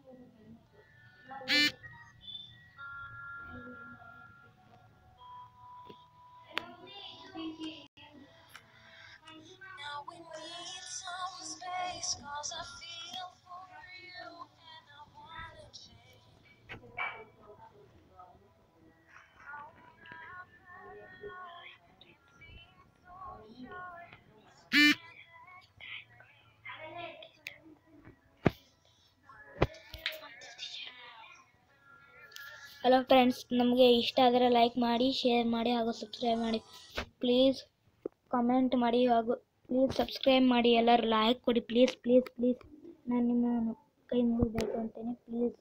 Now we need some space, cause I feel for you and I wanna change. Hello friends ನಮಗೆ ಇಷ್ಟ ಆದರೆ like ಮಾಡಿ share ಮಾಡಿ ಹಾಗೂ ಸಬ್ಸ್ಕ್ರೈಬ್ ಮಾಡಿ ಪ್ಲೀಸ್ ಕಾಮೆಂಟ್ ಮಾಡಿ ಹಾಗೂ ಪ್ಲೀಸ್ ಸಬ್ಸ್ಕ್ರೈಬ್ ಮಾಡಿ ಎಲ್ಲರೂ ಲೈಕ್ ಕೊಡಿ ಪ್ಲೀಸ್ ಪ್ಲೀಸ್ ಪ್ಲೀಸ್ ನಾನು ನಿಮ್ಮ ಕೈ ಮುಗಿಬೇಕು ಅಂತೇನೆ ಪ್ಲೀಸ್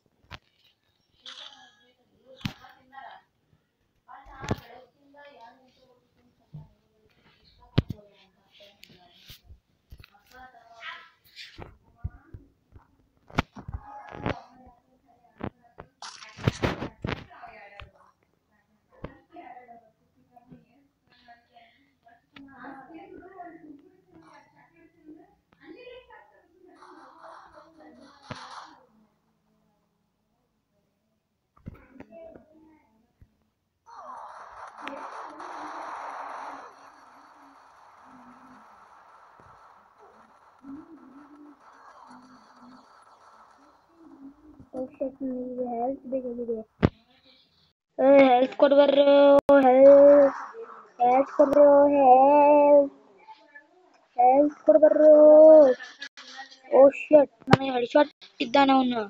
ಹೆಲ್ತ್ ಬೇಕಾಗಿದೆ ಹೆಲ್ತ್ ಕೊಡ್ಬರ್ರು ಹೆಲ್ತ್ ಹೆಲ್ತ್ ಕೊಡ್ರು ಹೆಲ್ತ್ ಹೆಲ್ತ್ ಕೊಡ್ಬರ್ರು ಓ ಶಟ್ ನನಗೆ ಹೆಡ್ ಶಾಟ್ ಇದ್ದಾನೆ ಅವನು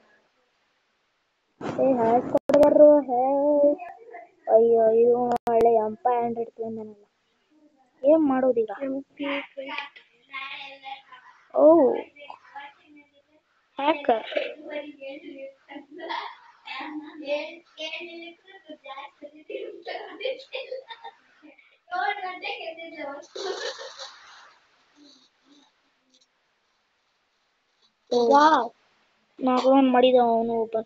ಏ ಹೆಲ್ತ್ ಕೊಡ್ಬರ್ರು ಹೆಲ್ತ್ ಅಯ್ಯೋ ಇದು ಒಳ್ಳೆ ಎಂಪ ಹಂಡ್ರೆಡ್ ತೊಗೊಂಡನಲ್ಲ ಏನ್ ಮಾಡೋದೀಗ ಓ ಹ್ಯಾಕರ್ ವಾವ್ ನಾಗವನ್ ಮಾಡಿದ ಅವನು ಒಬ್ಬ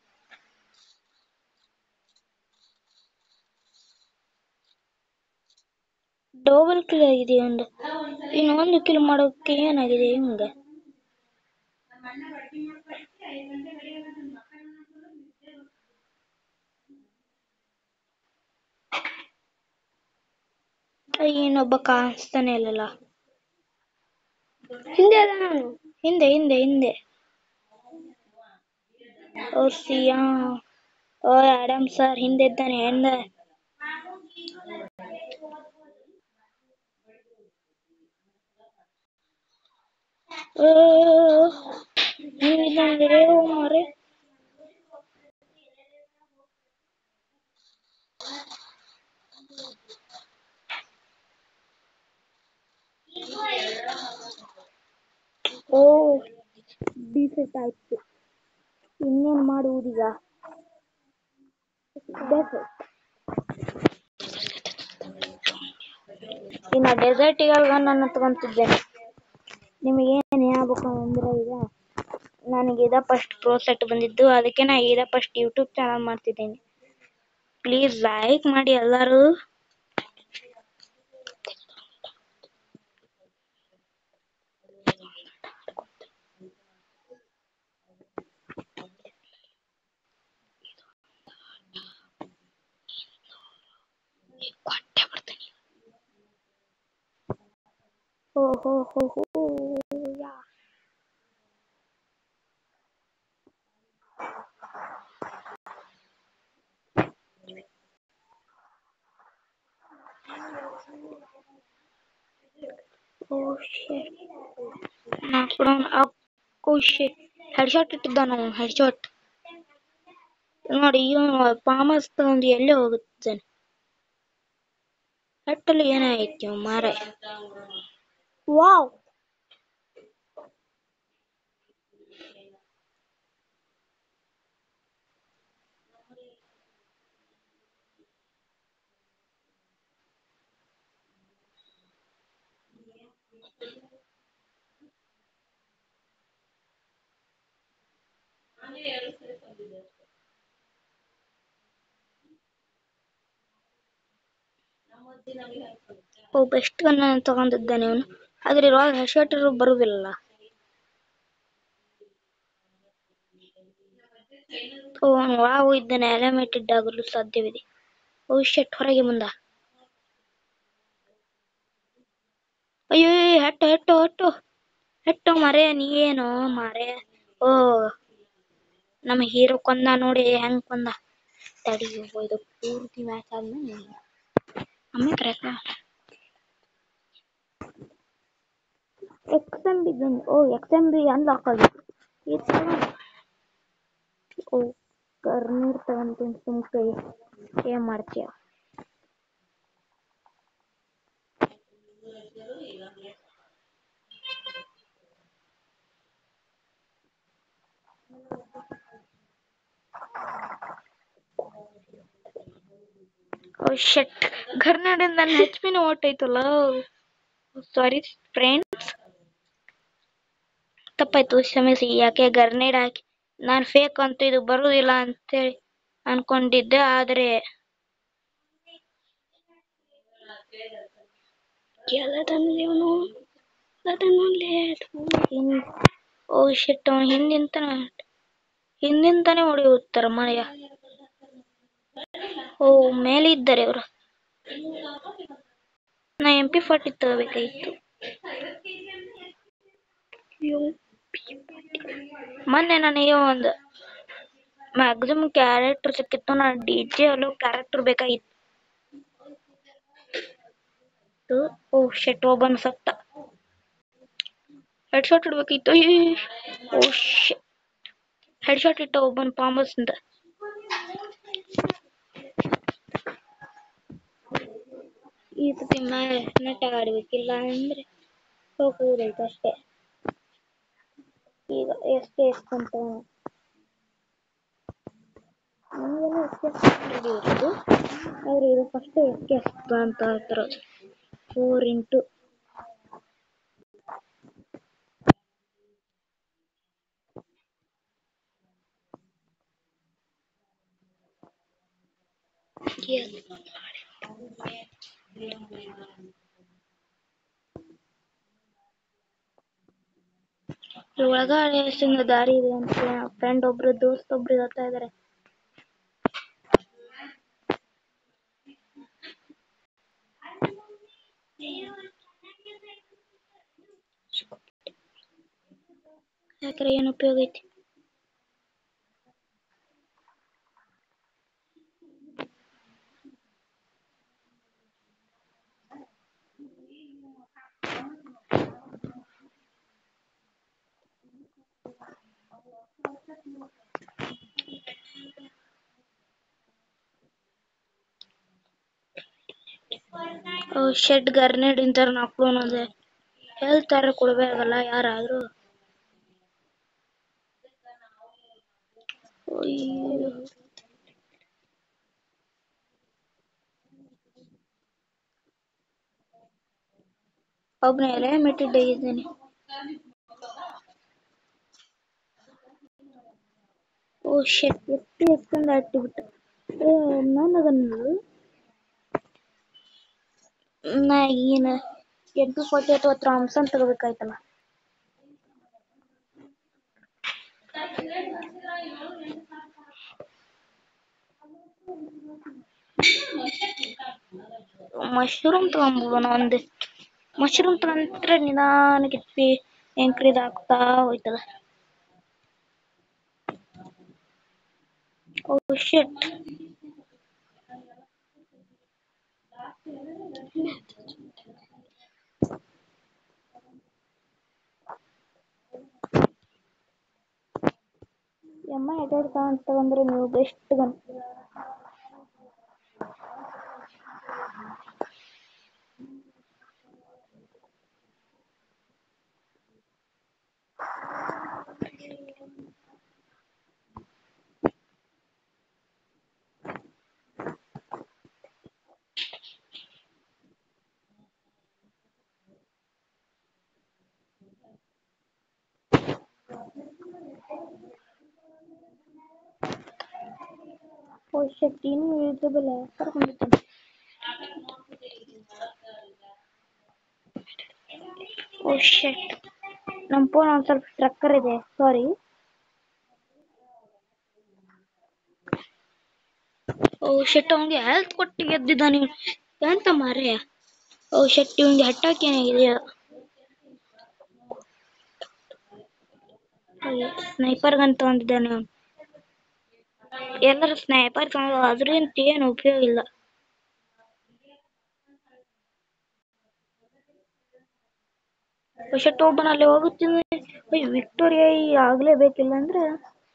ಡಬಲ್ ಕಿಲ್ ಆಗಿದೆ ಒಂದು ಇನ್ನು ಒಂದು ಕಿಲ್ ಮಾಡೋಕೆ ಏನಾಗಿದೆ ಹಿಂಗ ಇನ್ನೊಬ್ಬ ಕಾಣಿಸ್ತಾನೆ ಇಲ್ಲಲ್ಲ ಹಿಂದೆ ಅದ ನಾನು ಹಿಂದೆ ಹಿಂದೆ ಹಿಂದೆ ಓ ಸಿಯಾ ಓ ಆಡಮ್ ಸರ್ ಹಿಂದೆ ಇದ್ದಾನೆ ಹಿಂದೆ ಓ, ಹಿಂಗಿದ್ದಾನೆ ಓ ಮಾರೆ ಓ ಡಿಫೆಕ್ಟ್ ಆಯ್ತು ಇನ್ನೇನ್ ಮಾಡುವುದೀಗ ಡೆಫೆಕ್ಟ್ ಇನ್ನ ಡೆಸರ್ಟಿಗೆ ನಾನು ತಗೊಂತಿದ್ದೇನೆ ನಿಮಗೆ ಏನು ಹೇಳ್ಬೇಕು ಅಂದ್ರೆ ಈಗ ನನಗೆ ಇದ ಫಸ್ಟ್ ಪ್ರೋ ಸೆಟ್ ಬಂದಿದ್ದು ಅದಕ್ಕೆ ನಾ ಇದ ಫಸ್ಟ್ ಯೂಟ್ಯೂಬ್ ಚಾನಲ್ ಮಾಡ್ತಿದ್ದೇನೆ ಪ್ಲೀಸ್ ಲೈಕ್ ಮಾಡಿ ಎಲ್ಲರೂ ಕೊಟ್ಟೆ ಬಿಡ್ತೀನಿ ಹೋ ಹೋ ಹೋ ಹೋ ಯಾ ಓ ಶಿಟ್ ನಾ ಕೂಡ ಓ ಶಿಟ್ ಹೆಡ್ ಶಾಟ್ ಇಟ್ಟಿದ್ದಾನ ಅವನು ಹೆಡ್ ಶಾಟ್ ನೋಡಿ ಇವನು ಪಾಮಸ್ ತಗೊಂಡು ಎಲ್ಲೇ ಹೋಗುತ್ತಾನೆ ಹಟ್ಟಲ್ಲಿ ಏನಾಯ್ತು ಮಾರ ವಾವ್ ಓ ಬೆಸ್ಟ್ ಗನ್ನ ತಗೊಂಡಿದ್ದಾನೆ ಅವನು ಆದ್ರೆ ಇವಾಗ ಹೆಡ್ ಶಾಟ್ ಬರುವುದಿಲ್ಲ ಓ ವಾವು ಇದನ್ನ ಎಲಿಮೇಟೆಡ್ ಆಗಲು ಸಾಧ್ಯವಿದೆ ಓ ಶೆಟ್ ಹೊರಗೆ ಮುಂದ ಅಯ್ಯೋ ಹೆಟ್ಟು ಹೆಟ್ಟು ಹೆಟ್ಟು ಹೆಟ್ಟು ಮರೆ ನೀ ಏನು ಮರೆ ಓ ನಮ್ಮ ಹೀರೋ ಕೊಂದ ನೋಡಿ ಹೆಂಗ್ ಕೊಂದ ತಡಿ ಓ, ಇದು ಪೂರ್ತಿ ಮ್ಯಾಚ್ ಆದ್ಮೇಲೆ ಆಮೇಲೆ correct X M B gun oh X M B unlock ಆಗಿತ್ತು ಈ ತರ ಓ ಕರ್ನೀರ್ ತಗೊಂತೀನಿ ಸುಮ್ ಕೈ ಏನ್ ಮಾಡ್ತೀಯ ಓ ಶಟ್ ಕರ್ನಾಡಿಂದ ನನ್ನ ಹೆಚ್ ಪಿನ ಓಟೈತಲ್ಲ ಸಾರಿ ಫ್ರೆಂಡ್ಸ್ ತಪ್ಪಾಯ್ತು ಕ್ಷಮಿಸಿ ಯಾಕೆ ಗರ್ನೇಡ್ ಹಾಕಿ ನಾನು ಫೇಕ್ ಅಂತ ಇದು ಬರುವುದಿಲ್ಲ ಅಂತೇಳಿ ಅನ್ಕೊಂಡಿದ್ದೆ ಆದರೆ ಎಲ್ಲದನ್ನು ಅದನ್ನು ಓ ಶಿಟ್ ಅವನು ಹಿಂದಿಂತನ ಹಿಂದಿಂತಾನೆ ಹೊಡೆಯುತ್ತಾರೆ ಮನೆಯ ಓ ಮೇಲೆ ಇದ್ದಾರೆ ಅವರು ನಾ ಎಂ ಪಿ ಫಾರ್ಟಿ ತಗೋಬೇಕಾಗಿತ್ತು ಮೊನ್ನೆ ನನಗೆ ಒಂದು ಮ್ಯಾಕ್ಸಿಮಮ್ ಕ್ಯಾರೆಕ್ಟರ್ ಸಿಕ್ಕಿತ್ತು ನಾ ಡಿ ಜೆ ಅಲ್ಲೂ ಕ್ಯಾರೆಕ್ಟರ್ ಬೇಕಾಗಿತ್ತು ಓ ಶೆಟ್ ಒಬ್ಬನ್ ಸತ್ತ ಹೆಡ್ ಶಾಟ್ ಇಡ್ಬೇಕಿತ್ತು ಓ ಹೆಡ್ ಶಾಟ್ ಇಟ್ಟ ಒಬ್ಬನ್ ಪಾಂಬಸ್ ಅಂತ ಈ ಸತಿ ನೆಟ್ಟಾಗಿ ಆಡ್ಬೇಕಿಲ್ಲ ಅಂದ್ರೆ ಹೋಗುವುದೈತೆ ಅಷ್ಟೇ ಈಗ ಎಷ್ಟು ಎಷ್ಟು ಅಂತ ನಮಗೆಲ್ಲ ಎಷ್ಟು ಎಷ್ಟು ಇರೋದು ಆದ್ರೆ ಇದು ಫಸ್ಟ್ ಎಷ್ಟು ಎಷ್ಟು ಅಂತ ಹೇಳ್ತಾರೆ ಫೋರ್ ಇಂಟು ಒಳಗಡೆ ಎಷ್ಟಿಂದ ದಾರಿ ಇದೆ ಅಂತ ಫ್ರೆಂಡ್ ಒಬ್ರು ದೋಸ್ತ್ ಒಬ್ರು ಹೇಳ್ತಾ ಇದಾರೆ ಯಾಕ್ರೆ ಏನು ಉಪಯೋಗ ಐತಿ ಶೆಡ್ ಗರ್ನೆಡ್ ಇಂತರ ನಾಲ್ಕು ಅನ್ನೋದು ಹೇಳ್ತಾರೆ ಕೊಡ್ಬೇಕಲ್ಲ ಯಾರಾದ್ರೂ ಅಯ್ಯೋ. ಒಬ್ನ ಎಲೆ ಮೆಟ್ಟಿದ್ದಾಗಿದ್ದೇನೆ ಓ ಶೆಟ್ ಎತ್ತಿ ಎತ್ತಂದ ಅಟ್ಟಿಬಿಟ್ಟು ಏ ನನಗನ್ನು ನಾ ಈಗಿನ ಎಂ ಪಿ ಫೋರ್ಟಿ ಅಥವಾ ಥಾಮ್ಸನ್ ತಗೋಬೇಕಾಯ್ತಲ್ಲ ಮಶ್ರೂಮ್ ತಗೊಂಬೋಣ ಒಂದು ಮಶ್ರೂಮ್ ತಗೊಂಡ್ರೆ ನಿಧಾನಕ್ಕೆ ಇಟ್ಟಿ ಎಂಕ್ರೀಸ್ ಆಗ್ತಾ ಹೋಯ್ತದ ಓ ಶಿಟ್ ಎಮ್ಮ ಎಡೆಡ್ ಅಂತ ತಗೊಂಡ್ರೆ ನೀವು ಬೆಸ್ಟ್ ಗನ್ ಓ ಶಿಟ್ ಇನ್ನೂ ಯೂಸಬಲ್ ಕರ್ಕೊಂಡಿದ್ದೇನೆ ಓ ಶಿಟ್ ನಮ್ಮ ಫೋನ್ ಒಂದು ಸ್ವಲ್ಪ ಸ್ಟ್ರಕ್ಕರ್ ಇದೆ ಸಾರಿ ಓ ಶೆಟ್ ಅವನಿಗೆ ಹೆಲ್ತ್ ಕೊಟ್ಟು ಗೆದ್ದಿದ್ದ ನೀವು ಎಂತ ಮಾರ್ರೆ ಓ ಶೆಟ್ ಇವನಿಗೆ ಅಟ್ಯಾಕ್ ಏನಾಗಿದೆಯಾ ಸ್ನೈಪರ್ ಗನ್ ತಗೊಂಡಿದ್ದಾನೆ ಅವನು ಎಲ್ಲರೂ ಸ್ನೈಪರ್ ತಗೊಂಡು ಅದ್ರಿಂದ ಏನು ಉಪಯೋಗ ಇಲ್ಲ ಶೆಟ್ ಒಬ್ಬನಲ್ಲಿ ಹೋಗುತ್ತಿದ್ದಾನೆ ವಿಕ್ಟೋರಿಯಾ ಆಗ್ಲೇಬೇಕಿಲ್ಲ ಅಂದ್ರೆ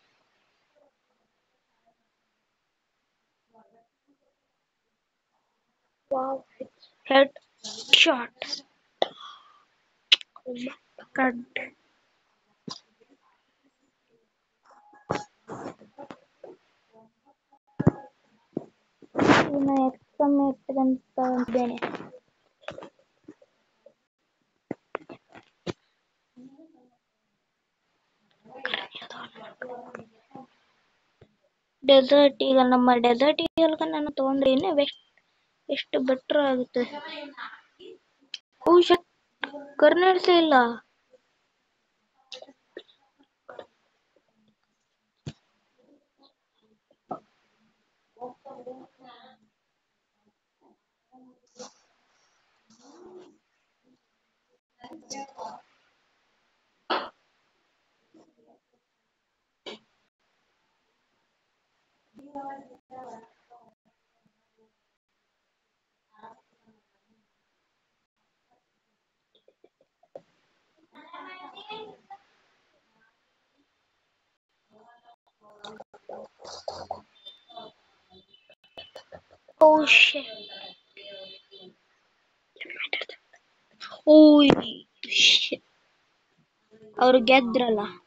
ಹೆಡ್ ಶಾಟ್ ಕಡ್ ಇನ್ನು ಎಕ್ಸ್ಪಮೆಟ್ ಅಂತ ಇದ್ದೇನೆ ಡೆಸರ್ಟ್ ಈಗ ನಮ್ಮ ಡೆಸರ್ಟ್ ಈಗಲ್ಗ ನಾನು ತಗೊಂಡ್ರೆ ಇನ್ನೂ ಬೆಸ್ಟ್ ಎಷ್ಟು ಬೆಟ್ರ್ ಆಗುತ್ತೆ ಓ ಶಟ್ ಕರ್ನಾಟಕ ಇಲ್ಲ ಓ ಶಟ್ ಓ ಅವ್ರು ಗೆದ್ರಲ್ಲ